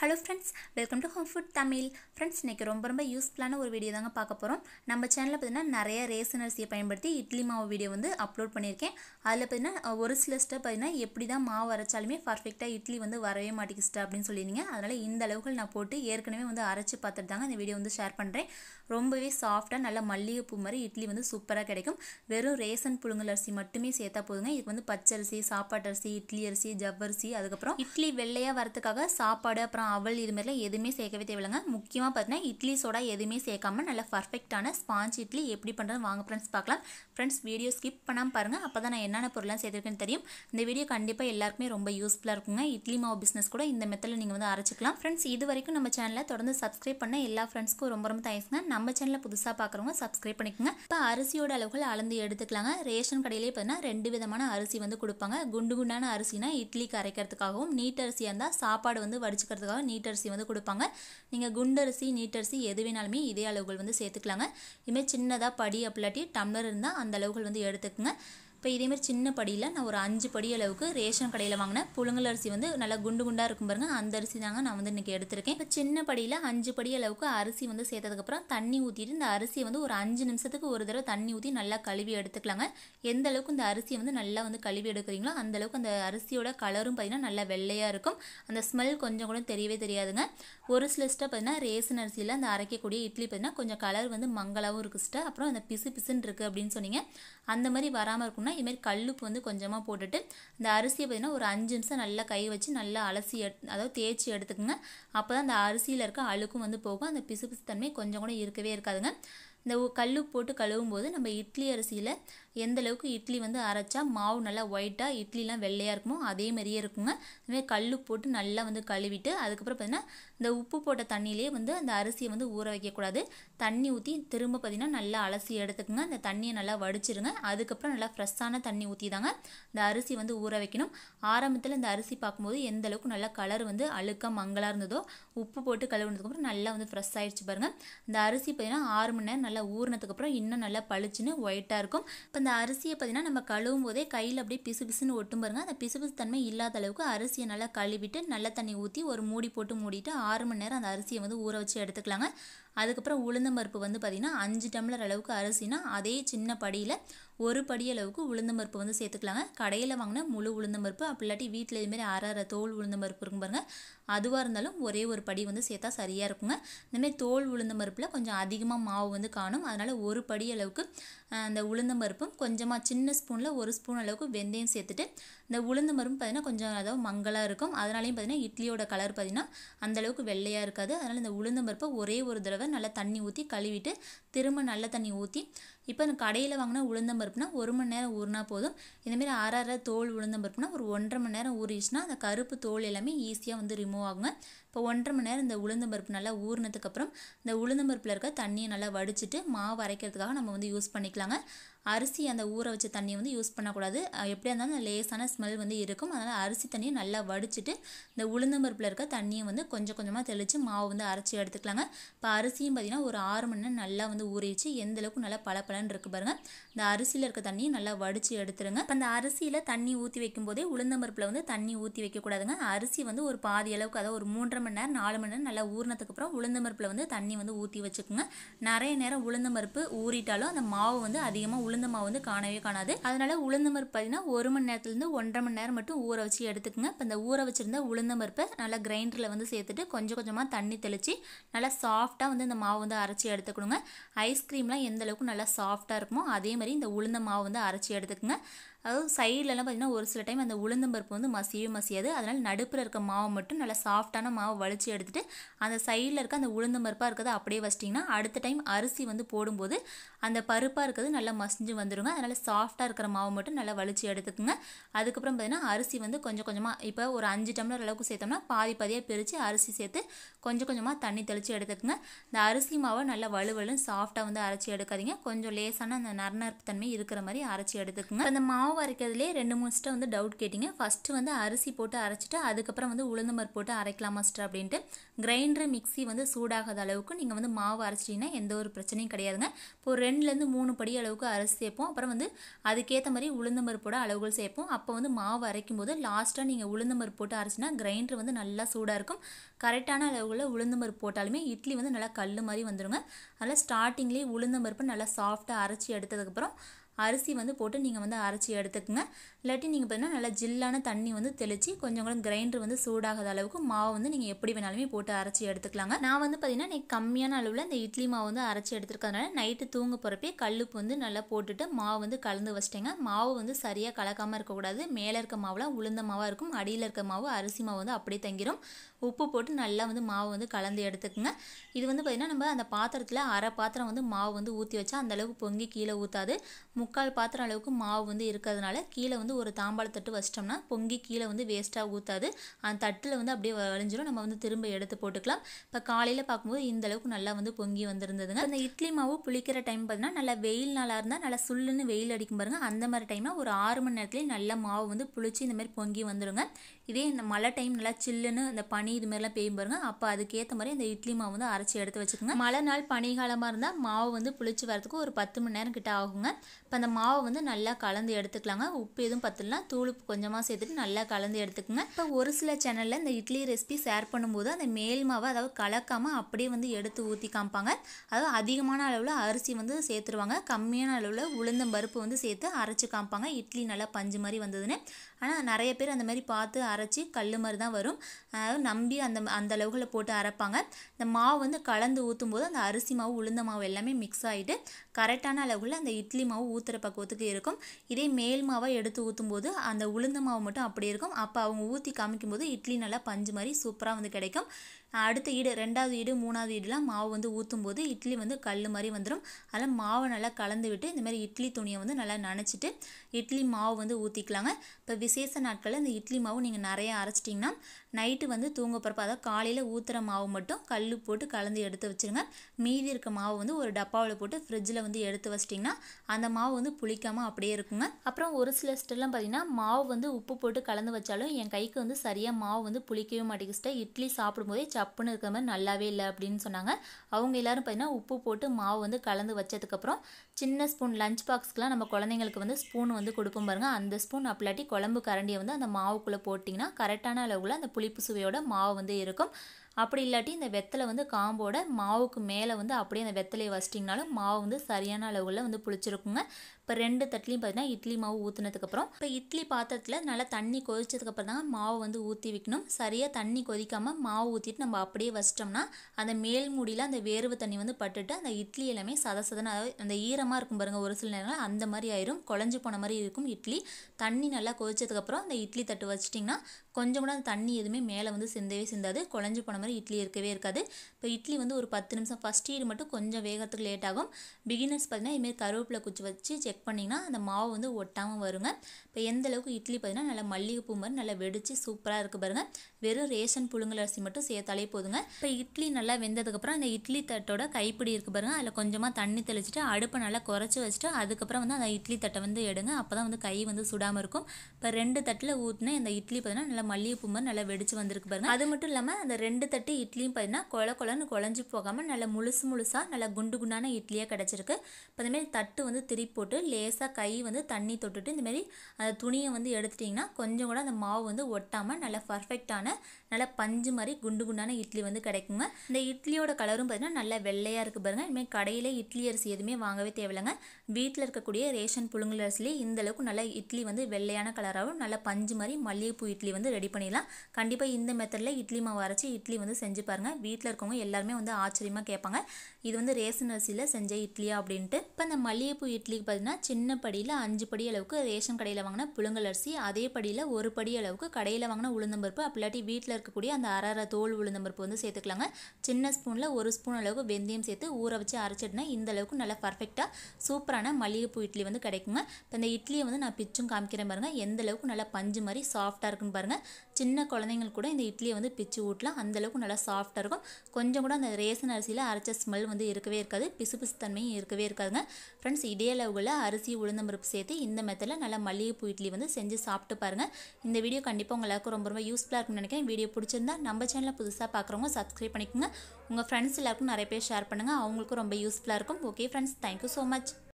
hello friends welcome to home food Tamil friends இன்றைக்கி ரொம்ப ரொம்ப யூஸ்ஃபுல்லான ஒரு வீடியோ தாங்க பார்க்க போகிறோம் நம்ம சேனலில் பார்த்தீங்கன்னா நிறைய ரேசன் அரிசியை பயன்படுத்தி இட்லி மாவு வீடியோ வந்து அப்லோட் பண்ணியிருக்கேன் அதில் பார்த்தீங்கன்னா ஒரு சில ஸ்டெப் பார்த்தீங்கன்னா எப்படி தான் மாவு அரைச்சாலுமே பர்ஃபெக்டாக இட்லி வந்து வரவே மாட்டேங்குது அப்படின்னு சொல்லியிருந்தீங்க அதனால் இந்த அளவுகள் நான் போட்டு ஏற்கனவே வந்து அரைச்சி பார்த்துட்டு தாங்க இந்த வீடியோ வந்து ஷேர் பண்ணுறேன் ரொம்பவே சாஃப்டாக நல்ல மல்லிகைப்பூ மாதிரி இட்லி வந்து சூப்பராக கிடைக்கும் வெறும் ரேசன் புழுங்கல் அரிசி மட்டுமே சேர்த்தா போதுங்க இதுக்கு வந்து பச்சரிசி சாப்பாட்டு அரிசி இட்லி அரிசி ஜவ்வரிசி அதுக்கப்புறம் இட்லி வெள்ளையாக வரதுக்காக சாப்பாடு அப்புறம் அவல் இது மாதிரிலாம் எதுவுமே சேர்க்கவே தேவையில்லைங்க முக்கியமாக பார்த்தீங்கன்னா இட்லி சோடா எதுவுமே சேர்க்காம நல்ல பர்ஃபெக்டான ஸ்பாஞ்ச் இட்லி எப்படி பண்ணுறது வாங்க ஃப்ரெண்ட்ஸ் பார்க்கலாம் ஃப்ரெண்ட்ஸ் வீடியோ ஸ்கிப் பண்ணாமல் பாருங்கள் அப்போ தான் நான் என்னென்ன பொருள்லாம் சேர்த்துருக்கேன்னு தெரியும் இந்த வீடியோ கண்டிப்பாக எல்லாருக்குமே ரொம்ப யூஸ்ஃபுல்லாக இருக்குங்க இட்லி மாவு பிஸ்னஸ் கூட இந்த மெத்தடில் நீங்கள் வந்து அரைச்சிக்கலாம் ஃப்ரெண்ட்ஸ் இது வரைக்கும் நம்ம சேனலை தொடர்ந்து சப்ஸ்கிரைப் பண்ண எல்லா ஃப்ரெண்ட்ஸ்க்கும் ரொம்ப ரொம்ப தேங்க்ஸ்ங்க நம்ம சேனலில் புதுசாக பார்க்குறவங்க சப்ஸ்கிரைப் பண்ணிக்கோங்க இப்போ அரிசியோட அளவுகள் அளந்து எடுத்துக்கலாங்க ரேஷன் கடையிலே பார்த்தீங்கன்னா ரெண்டு விதமான அரிசி வந்து கொடுப்பாங்க குண்டு குண்டான அரிசினா இட்லிக்கு அரைக்கிறதுக்காகவும் நீட் அரிசியாக இருந்தால் சாப்பாடு வந்து வடிச்சுக்கிறதுக்காக நீட் அரிசி வந்து கொடுப்பாங்க நீங்கள் குண்டரிசி நீட்டரிசி எது வேணாலுமே இதே அளவுகள் வந்து சேர்த்துக்கலாங்க இதுமாதிரி சின்னதாக படி அப்படிலாட்டி டம்ளர் இருந்தால் அந்த அளவுகள் வந்து எடுத்துக்கோங்க இப்போ இதேமாதிரி சின்ன படியில் நான் ஒரு அஞ்சு படி அளவுக்கு ரேஷன் கடையில் வாங்கினேன் புழுங்கல் அரிசி வந்து நல்லா குண்டு குண்டாக இருக்கும் பாருங்க அந்த அரிசி தாங்க நான் வந்து இன்றைக்கி எடுத்திருக்கேன் இப்போ சின்ன படியில் அஞ்சு படி அளவுக்கு அரிசி வந்து சேர்த்ததுக்கப்புறம் தண்ணி ஊற்றிட்டு இந்த அரிசியை வந்து ஒரு அஞ்சு நிமிஷத்துக்கு ஒரு தடவை தண்ணி ஊற்றி நல்லா கழுவி எடுத்துக்கலாங்க எந்த அளவுக்கு இந்த அரிசியை வந்து நல்லா வந்து கழுவி எடுக்கிறீங்களோ அந்த அளவுக்கு அந்த அரிசியோட கலரும் பார்த்திங்கன்னா நல்லா வெள்ளையாக இருக்கும் அந்த ஸ்மெல் கொஞ்சம் கூட தெரியவே தெரியாதுங்க ஒரு சில ஸ்டெப் பார்த்தீங்கன்னா ரேசன் அரிசியில் அந்த அரைக்கக்கூடிய இட்லி பார்த்தீங்கன்னா கொஞ்சம் கலர் வந்து மங்களாகவும் இருக்குது சிஸ்டர் அப்புறம் அந்த பிசு பிசுன்னு இருக்குது அப்படின்னு சொன்னீங்க அந்த மாதிரி வராமல் இருக்கும்னா இதுமாரி கல்லுப்பு வந்து கொஞ்சமாக போட்டுட்டு இந்த அரிசியை பார்த்திங்கன்னா ஒரு அஞ்சு நிமிஷம் நல்லா கை வச்சு நல்லா அலசி எட் அதாவது தேய்ச்சி எடுத்துக்கோங்க அப்போ தான் அந்த அரிசியில் இருக்க அழுக்கும் வந்து போகும் அந்த பிசு பிசு தன்மை கொஞ்சம் கூட இருக்கவே இருக்காதுங்க இந்த கல்லு போட்டு கழுவும் போது நம்ம இட்லி அரிசியில் எந்த அளவுக்கு இட்லி வந்து அரைச்சா மாவு நல்லா ஒயிட்டாக இட்லிலாம் வெள்ளையாக இருக்குமோ அதே மாதிரியே இருக்குங்க இதுமாதிரி கல்லு போட்டு நல்லா வந்து கழுவிட்டு அதுக்கப்புறம் பார்த்திங்கன்னா இந்த உப்பு போட்ட தண்ணியிலே வந்து அந்த அரிசியை வந்து ஊற வைக்கக்கூடாது தண்ணி ஊற்றி திரும்ப பார்த்திங்கன்னா நல்லா அலசி எடுத்துக்கோங்க அந்த தண்ணியை நல்லா வடிச்சிருங்க அதுக்கப்புறம் நல்லா ஃப்ரெஷ்ஷான தண்ணி ஊற்றி தாங்க இந்த அரிசி வந்து ஊற வைக்கணும் ஆரம்பத்தில் இந்த அரிசி பார்க்கும்போது எந்த அளவுக்கு நல்லா கலர் வந்து அழுக்காக மங்களாக இருந்ததோ உப்பு போட்டு கழுவுனதுக்கப்புறம் நல்லா வந்து ஃப்ரெஷ் ஆகிடுச்சு பாருங்கள் இந்த அரிசி பார்த்திங்கன்னா ஆறு மணி நேரம் நல்லா ஊறினதுக்கப்புறம் இன்னும் நல்லா பளிச்சுன்னு ஒயிட்டாக இருக்கும் இப்போ இந்த அரிசியை பார்த்திங்கன்னா நம்ம கழுவும் போதே கையில் அப்படியே பிசு பிசுன்னு ஒட்டும் பாருங்க அந்த பிசு பிசு தன்மை இல்லாத அளவுக்கு அரிசியை நல்லா கழுவிட்டு நல்ல தண்ணி ஊற்றி ஒரு மூடி போட்டு மூடிட்டு ஆறு மணி நேரம் அந்த அரிசியை வந்து ஊற வச்சு எடுத்துக்கலாங்க அதுக்கப்புறம் உளுந்தம்பருப்பு வந்து பார்த்திங்கன்னா அஞ்சு டம்ளர் அளவுக்கு அரிசினா அதே சின்ன படியில் ஒரு படி அளவுக்கு உளுந்தம்பருப்பு வந்து சேர்த்துக்கலாங்க கடையில் வாங்கின முழு உளுந்தம்பருப்பு அப்படி இல்லாட்டி வீட்டில் இதுமாரி அரை அரை தோல் உளுந்தம்பருப்பு இருக்கும் பாருங்கள் அதுவாக இருந்தாலும் ஒரே ஒரு படி வந்து சேர்த்தா சரியாக இருக்குங்க இந்தமாரி தோல் உளுந்தம்பருப்பில் கொஞ்சம் அதிகமாக மாவு வந்து காணும் அதனால் ஒரு படி அளவுக்கு அந்த உளுந்தம்பருப்பும் கொஞ்சமாக சின்ன ஸ்பூனில் ஒரு ஸ்பூன் அளவுக்கு வெந்தயம் சேர்த்துட்டு இந்த உளுந்தம்பருப்பு பார்த்திங்கன்னா கொஞ்சம் அதாவது மங்களாக இருக்கும் அதனாலையும் பார்த்திங்கன்னா இட்லியோட கலர் பார்த்திங்கன்னா அந்தளவுக்கு வெள்ளையாக இருக்காது அதனால் இந்த உளுந்தம்பருப்பை ஒரே ஒரு தடவை நல்லா தண்ணி ஊற்றி கழுவிட்டு திரும்ப நல்ல தண்ணி ஊற்றி இப்போ இந்த கடையில் வாங்கினா உளுந்தம்பருப்புனா ஒரு மணி நேரம் ஊறினா போதும் இந்தமாரி அரை அரை தோல் உளுந்தம்பருப்புனா ஒரு ஒன்றரை மணி நேரம் ஊறிடுச்சுன்னா அந்த கருப்பு தோல் எல்லாமே ஈஸியாக வந்து ரிமூவ் ஆகுங்க இப்போ ஒன்றரை மணி நேரம் இந்த உளுந்தம்பருப்பு நல்லா ஊறினதுக்கப்புறம் இந்த உளுந்தம்பருப்பில் இருக்க தண்ணியை நல்லா வடிச்சிட்டு மாவு அரைக்கிறதுக்காக நம்ம வந்து யூஸ் பண்ணிக்கலாங்க அரிசி அந்த ஊற வச்ச தண்ணியை வந்து யூஸ் பண்ணக்கூடாது எப்படியா இருந்தாலும் அந்த லேசான ஸ்மெல் வந்து இருக்கும் அதனால் அரிசி தண்ணியை நல்லா வடிச்சிட்டு இந்த உளுந்தம்பருப்பில் இருக்க தண்ணியை வந்து கொஞ்சம் கொஞ்சமாக தெளித்து மாவு வந்து அரைச்சி எடுத்துக்கலாங்க இப்போ அரிசியும் பார்த்திங்கன்னா ஒரு ஆறு மணி நேரம் நல்லா வந்து ஊறிச்சு எந்த அளவுக்கு நல்லா பல பலன்னு இருக்கு பாருங்கள் இந்த அரிசியில் இருக்க தண்ணியை நல்லா வடித்து எடுத்துருங்க இப்போ அந்த அரிசியில் தண்ணி ஊற்றி வைக்கும் போதே உளுந்தம்பருப்பில் வந்து தண்ணி ஊற்றி வைக்கக்கூடாதுங்க அரிசி வந்து ஒரு பாதி அளவுக்கு அதாவது ஒரு மூன்றரை மணி நேரம் நாலு மணி நேரம் நல்லா ஊறினதுக்கப்புறம் உளுந்தம்பருப்பில் வந்து தண்ணி வந்து ஊற்றி வச்சுக்கோங்க நிறைய நேரம் உளுந்தம்பருப்பு ஊறிட்டாலும் அந்த மாவு வந்து அதிகமாக உளுந்த மாவு வந்து காணவே காணாது அதனால உளுந்தம்பருப்பு பார்த்தீங்கன்னா ஒரு மணி நேரத்துலேருந்து ஒன்றரை மணி நேரம் மட்டும் ஊற வச்சு எடுத்துக்கோங்க இப்போ இந்த ஊற வச்சிருந்த உளுந்தம்பருப்பை நல்லா கிரைண்டரில் வந்து சேர்த்துட்டு கொஞ்சம் கொஞ்சமாக தண்ணி தெளித்து நல்லா சாஃப்டாக வந்து இந்த மாவு வந்து அரைச்சி எடுத்துக்கணுங்க ஐஸ்கிரீம்லாம் எந்த அளவுக்கு நல்லா சாஃப்டாக இருக்குமோ அதே மாதிரி இந்த உளுந்த மாவு வந்து அரைச்சி எடுத்துக்கோங்க அதாவது சைட்லலாம் பார்த்திங்கன்னா ஒரு சில டைம் அந்த உளுந்தம்பருப்பு வந்து மசியவே மசியாது அதனால் நடுப்பில் இருக்க மாவு மட்டும் நல்லா சாஃப்டான மாவு வலிச்சு எடுத்துகிட்டு அந்த சைடில் இருக்க அந்த உளுந்தம்பருப்பாக இருக்கிறத அப்படியே வச்சிட்டிங்கன்னா அடுத்த டைம் அரிசி வந்து போடும்போது அந்த பருப்பாக இருக்கிறது நல்லா மசிஞ்சு வந்துடுங்க அதனால் சாஃப்டாக இருக்கிற மாவு மட்டும் நல்லா வலிச்சு எடுத்துக்கோங்க அதுக்கப்புறம் பார்த்திங்கன்னா அரிசி வந்து கொஞ்சம் கொஞ்சமாக இப்போ ஒரு அஞ்சு டம்ளர் அளவுக்கு சேர்த்தோம்னா பாதி பாதியாக பிரித்து அரிசி சேர்த்து கொஞ்சம் கொஞ்சமாக தண்ணி தெளித்து எடுத்துக்கோங்க இந்த அரிசி மாவை நல்லா வலுவலுன்னு சாஃப்டாக வந்து அரைச்சி எடுக்காதீங்க கொஞ்சம் லேசான அந்த நறுநறுப்பு தன்மை இருக்கிற மாதிரி அரைச்சி எடுத்துக்கோங்க அந்த மாவு மாவு அரைக்கிறதுலே ரெண்டு மூணு ஸ்டெப் வந்து டவுட் கேட்டிங்க ஃபஸ்ட்டு வந்து அரிசி போட்டு அரைச்சிட்டு அதுக்கப்புறம் வந்து உளுந்தம்பருப்பு போட்டு அரைக்கலாமா சிஸ்டர் அப்படின்ட்டு கிரைண்டர் மிக்ஸி வந்து சூடாகாத அளவுக்கு நீங்கள் வந்து மாவு அரைச்சிட்டிங்கன்னா எந்த ஒரு பிரச்சனையும் கிடையாதுங்க இப்போ ரெண்டுலேருந்து மூணு படி அளவுக்கு அரிசி சேர்ப்போம் அப்புறம் வந்து அதுக்கேற்ற மாதிரி உளுந்தம்பருப்போட அளவுகள் சேர்ப்போம் அப்போ வந்து மாவு அரைக்கும் போது லாஸ்ட்டாக நீங்கள் உளுந்தம்பருப்பு போட்டு அரைச்சினா கிரைண்டர் வந்து நல்லா சூடாக இருக்கும் கரெக்டான அளவுகளில் உளுந்தம்பருப்பு போட்டாலுமே இட்லி வந்து நல்லா கல் மாதிரி வந்துடுங்க அதனால் ஸ்டார்டிங்லேயே உளுந்தம்பருப்பு நல்லா சாஃப்டாக அரைச்சி எடுத்ததுக்கப்புறம் அரிசி வந்து போட்டு நீங்கள் வந்து அரைச்சி எடுத்துக்கோங்க இல்லாட்டி நீங்கள் பார்த்தீங்கன்னா நல்லா ஜில்லான தண்ணி வந்து தெளித்து கொஞ்சம் கூட கிரைண்டர் வந்து சூடாகாத அளவுக்கு மாவு வந்து நீங்கள் எப்படி வேணாலுமே போட்டு அரைச்சி எடுத்துக்கலாங்க நான் வந்து பார்த்தீங்கன்னா நீ கம்மியான அளவில் இந்த இட்லி மாவு வந்து அரைச்சி எடுத்துருக்கறதுனால நைட்டு தூங்க போகிறப்பே கல்லுப்பு வந்து நல்லா போட்டுட்டு மாவு வந்து கலந்து வச்சிட்டேங்க மாவு வந்து சரியாக கலக்காமல் இருக்கக்கூடாது மேலே இருக்க மாவுலாம் உளுந்த மாவாக இருக்கும் அடியில் இருக்க மாவு அரிசி மாவு வந்து அப்படியே தங்கிடும் உப்பு போட்டு நல்லா வந்து மாவு வந்து கலந்து எடுத்துக்கோங்க இது வந்து பார்த்திங்கன்னா நம்ம அந்த பாத்திரத்தில் அரை பாத்திரம் வந்து மாவு வந்து ஊற்றி வச்சா அந்த அளவுக்கு பொங்கி கீழே ஊற்றாது முக்கால் பாத்திரம் அளவுக்கு மாவு வந்து இருக்கிறதுனால கீழே வந்து ஒரு தாம்பாள தட்டு வச்சிட்டோம்னா பொங்கி கீழே வந்து வேஸ்ட்டாக ஊற்றாது அந்த தட்டில் வந்து அப்படியே வளைஞ்சிரும் நம்ம வந்து திரும்ப எடுத்து போட்டுக்கலாம் இப்போ காலையில் பார்க்கும்போது இந்த அளவுக்கு நல்லா வந்து பொங்கி வந்திருந்ததுங்க இந்த இட்லி மாவு புளிக்கிற டைம் பார்த்தீங்கன்னா நல்லா வெயில் நாளாக இருந்தால் நல்லா சுள்ளுன்னு வெயில் அடிக்கும் பாருங்க அந்த மாதிரி டைமில் ஒரு ஆறு மணி நேரத்துலேயே நல்லா மாவு வந்து புளிச்சு இந்த மாதிரி பொங்கி வந்துடுங்க இதே இந்த மழை டைம் நல்லா சில்லுன்னு இந்த பனி இது மாதிரிலாம் பெய்யும் பாருங்க அப்போ அதுக்கேற்ற மாதிரி இந்த இட்லி மாவு வந்து அரைச்சி எடுத்து வச்சுக்கோங்க மழை நாள் பனிகாலமாக இருந்தால் மாவு வந்து புளிச்சு வரதுக்கு ஒரு பத்து மணி நேரம் கிட்ட ஆகுங்க இப்போ அந்த மாவை வந்து நல்லா கலந்து எடுத்துக்கலாங்க உப்பு எதுவும் பத்தலனா தூள் உப்பு கொஞ்சமாக சேர்த்துட்டு நல்லா கலந்து எடுத்துக்கோங்க இப்போ ஒரு சில சேனலில் இந்த இட்லி ரெசிபி ஷேர் பண்ணும்போது அந்த மேல் மாவை அதாவது கலக்காமல் அப்படியே வந்து எடுத்து ஊற்றி காமிப்பாங்க அதாவது அதிகமான அளவில் அரிசி வந்து சேர்த்துருவாங்க கம்மியான அளவில் உளுந்தம் பருப்பு வந்து சேர்த்து அரைச்சி காமிப்பாங்க இட்லி நல்லா பஞ்சு மாதிரி வந்ததுன்னு ஆனால் நிறைய பேர் அந்த மாதிரி பார்த்து அரைச்சி கல் மாதிரி தான் வரும் அதாவது நம்பி அந்த அந்த அளவுகளில் போட்டு அரைப்பாங்க இந்த மாவு வந்து கலந்து ஊற்றும் போது அந்த அரிசி மாவு உளுந்த மாவு எல்லாமே மிக்ஸ் ஆகிட்டு கரெக்டான அளவுகளில் அந்த இட்லி மாவு ஊற்றுற பக்குவத்துக்கு இருக்கும் இதே மேல் மாவை எடுத்து ஊற்றும் போது அந்த உளுந்த மாவு மட்டும் அப்படி இருக்கும் அப்போ அவங்க ஊற்றி காமிக்கும் போது இட்லி நல்லா பஞ்சு மாதிரி சூப்பராக வந்து கிடைக்கும் அடுத்த ஈடு ரெண்டாவது ஈடு மூணாவது ஈடுலாம் மாவு வந்து ஊற்றும் போது இட்லி வந்து கல் மாதிரி வந்துடும் அதில் மாவை நல்லா கலந்து விட்டு இந்த மாதிரி இட்லி துணியை வந்து நல்லா நனைச்சிட்டு இட்லி மாவு வந்து ஊற்றிக்கலாங்க இப்போ விசேஷ நாட்களில் இந்த இட்லி மாவு நீங்கள் நிறைய அரைச்சிட்டிங்கன்னா நைட்டு வந்து தூங்க போகிறப்ப அதாவது காலையில் ஊற்றுற மாவு மட்டும் கல் போட்டு கலந்து எடுத்து வச்சுருங்க மீதி இருக்க மாவு வந்து ஒரு டப்பாவில் போட்டு ஃப்ரிட்ஜில் வந்து எடுத்து வச்சிட்டிங்கன்னா அந்த மாவு வந்து புளிக்காமல் அப்படியே இருக்குங்க அப்புறம் ஒரு சில ஸ்டெல்லாம் பார்த்தீங்கன்னா மாவு வந்து உப்பு போட்டு கலந்து வச்சாலும் என் கைக்கு வந்து சரியாக மாவு வந்து புளிக்கவே மாட்டேங்குது இட்லி சாப்பிடும்போதே சப்புன்னு இருக்கிற மாதிரி நல்லாவே இல்லை அப்படின்னு சொன்னாங்க அவங்க எல்லாரும் பார்த்தீங்கன்னா உப்பு போட்டு மாவு வந்து கலந்து வச்சதுக்கப்புறம் சின்ன ஸ்பூன் லஞ்ச் பாக்ஸ்க்குலாம் நம்ம குழந்தைங்களுக்கு வந்து ஸ்பூன் வந்து கொடுப்போம் பாருங்க அந்த ஸ்பூன் அப்படிலாட்டி குழம்பு கரண்டியை வந்து அந்த மாவுக்குள்ளே போட்டிங்கன்னா கரெக்டான அளவில் அந்த புளிப்பு சுவையோட மாவு வந்து இருக்கும் அப்படி இல்லாட்டி இந்த வெத்தலை வந்து காம்போட மாவுக்கு மேலே வந்து அப்படியே அந்த வெத்தலையை வச்சிட்டிங்கனாலும் மாவு வந்து சரியான அளவில் வந்து புளிச்சிருக்குங்க இப்போ ரெண்டு தட்டுலையும் பார்த்தீங்கன்னா இட்லி மாவு ஊற்றுனதுக்கப்புறம் இப்போ இட்லி பாத்திரத்தில் நல்லா தண்ணி கொதிச்சதுக்கப்புறம் தான் மாவு வந்து ஊற்றி வைக்கணும் சரியாக தண்ணி கொதிக்காமல் மாவு ஊற்றிட்டு நம்ம அப்படியே வச்சிட்டோம்னா அந்த மேல் மூடியில் அந்த வேர்வை தண்ணி வந்து பட்டுட்டு அந்த இட்லி எல்லாமே சத சதன அதாவது அந்த ஈரமாக இருக்கும் பாருங்கள் ஒரு சில நேரங்கள் அந்த மாதிரி ஆயிரும் குழஞ்சி போன மாதிரி இருக்கும் இட்லி தண்ணி நல்லா கொதிச்சதுக்கப்புறம் அந்த இட்லி தட்டு வச்சிட்டிங்கன்னா கொஞ்சம் கூட அந்த தண்ணி எதுவுமே மேலே வந்து சிந்தவே சிந்தாது குழஞ்சி போன மாதிரி இட்லி இருக்கவே இருக்காது இப்போ இட்லி வந்து ஒரு பத்து நிமிஷம் ஃபஸ்ட் ஈடு மட்டும் கொஞ்சம் வேகத்துக்கு லேட் ஆகும் பிகினர்ஸ் பார்த்தீங்கன்னா இதுமாரி கருவேப்பிலை குச்சி வச்சு செக் பண்ணிங்கன்னா அந்த மாவு வந்து ஒட்டாமல் வருங்க இப்போ எந்த அளவுக்கு இட்லி பார்த்தீங்கன்னா நல்லா மல்லிகைப்பூ மாதிரி நல்லா வெடிச்சு சூப்பராக இருக்குது பாருங்கள் வெறும் ரேஷன் புழுங்கல் அரிசி மட்டும் சேர்த்தாலே போதுங்க இப்போ இட்லி நல்லா வெந்ததுக்கப்புறம் அந்த இட்லி தட்டோட கைப்பிடி இருக்குது பாருங்கள் அதில் கொஞ்சமாக தண்ணி தெளிச்சிட்டு அடுப்பை நல்லா குறைச்சி வச்சுட்டு அதுக்கப்புறம் வந்து அந்த இட்லி தட்டை வந்து எடுங்க அப்போ தான் வந்து கை வந்து சுடாமல் இருக்கும் இப்போ ரெண்டு தட்டில் ஊற்றின இந்த இட்லி பார்த்தீங்கன்னா நல்லா மல்லிகைப்பூ மாதிரி நல்லா வெடிச்சு வந்திருக்கு பாருங்க அது மட்டும் இல்லாமல் அந்த ரெண்டு தட்டு இட்லியும் பார்த்தீங்கன்னா கொல கொலன்னு குழஞ்சி போகாமல் நல்லா முழுசு முழுசாக நல்லா குண்டு குண்டான இட்லியாக கிடச்சிருக்கு இப்போ இந்தமாரி தட்டு வந்து திருப்பி போட்டு லேசாக கை வந்து தண்ணி தொட்டுட்டு இந்தமாரி அந்த துணியை வந்து எடுத்துட்டிங்கன்னா கொஞ்சம் கூட அந்த மாவு வந்து ஒட்டாமல் நல்லா பர்ஃபெக்டான நல்லா பஞ்சு மாதிரி குண்டு குண்டான இட்லி வந்து கிடைக்குங்க இந்த இட்லியோட கலரும் பார்த்தீங்கன்னா நல்லா வெள்ளையாக இருக்குது பாருங்க இனிமேல் கடையில் இட்லி அரிசி எதுவுமே வாங்கவே தேவையில்லைங்க வீட்டில் இருக்கக்கூடிய ரேஷன் புழுங்கல் அரிசிலே இந்த அளவுக்கு நல்லா இட்லி வந்து வெள்ளையான கலராகவும் நல்லா பஞ்சு மாதிரி மல்லிகைப்பூ இட்லி வந்து ரெடி பண்ணிடலாம் கண்டிப்பாக இந்த மெத்தடில் இட்லி மாவு அரைச்சி இட்லி வந்து செஞ்சு பாருங்கள் வீட்டில் இருக்கவங்க எல்லாருமே வந்து ஆச்சரியமாக கேட்பாங்க இது வந்து ரேஷன் அரிசியில் செஞ்ச இட்லியா அப்படின்ட்டு இப்போ இந்த மல்லிகைப்பூ இட்லிக்கு பார்த்தீங்கன்னா சின்ன படியில் அஞ்சு படி அளவுக்கு ரேஷன் கடையில் வாங்கின புழுங்கல் அரிசி அதே படியில் ஒரு படி அளவுக்கு கடையில் வாங்கின உளுந்தம்பருப்பு அப்படி இல்லாட்டி வீட்டில் இருக்கக்கூடிய அந்த அரை அரை தோல் உளுந்தம்பருப்பு வந்து சேர்த்துக்கலாங்க சின்ன ஸ்பூனில் ஒரு ஸ்பூன் அளவுக்கு வெந்தயம் சேர்த்து ஊற வச்சு அரைச்சிட்டுனா இந்த அளவுக்கு நல்லா பர்ஃபெக்டாக சூப்பரான மல்லிகைப்பூ இட்லி வந்து கிடைக்குங்க இப்போ இந்த இட்லியை வந்து நான் பிச்சும் காமிக்கிறேன் பாருங்கள் எந்த அளவுக்கு நல்லா பஞ்சு மாதிரி சாஃப்டாக இருக்குன்னு பாருங்கள் சின்ன குழந்தைங்களுக்கு கூட இந்த இட்லியை வந்து பிச்சு ஊட்டலாம் அந்தளவுக்கு நல்லா சாஃப்டாக இருக்கும் கொஞ்சம் கூட அந்த ரேசன் அரிசியில் அரைச்ச ஸ்மெல் வந்து இருக்கவே இருக்காது பிசு பிசு தன்மையும் இருக்கவே இருக்காதுங்க ஃப்ரெண்ட்ஸ் இதே அளவுகளில் அரிசி உளுந்தம்பருப்பு சேர்த்து இந்த மெத்தடில் நல்லா மல்லிகைப்பூ இட்லி வந்து செஞ்சு சாப்பிட்டு பாருங்கள் இந்த வீடியோ கண்டிப்பாக உங்களுக்கு ரொம்ப ரொம்ப யூஸ்ஃபுல்லாக இருக்கும்னு நினைக்கிறேன் வீடியோ பிடிச்சிருந்தா நம்ம சேனலில் புதுசாக பார்க்குறவங்க சப்ஸ்கிரைப் பண்ணிக்கோங்க உங்கள் ஃப்ரெண்ட்ஸ் எல்லாருக்கும் நிறைய பேர் ஷேர் பண்ணுங்கள் அவங்களுக்கும் ரொம்ப யூஸ்ஃபுல்லாக இருக்கும் okay friends thank you so much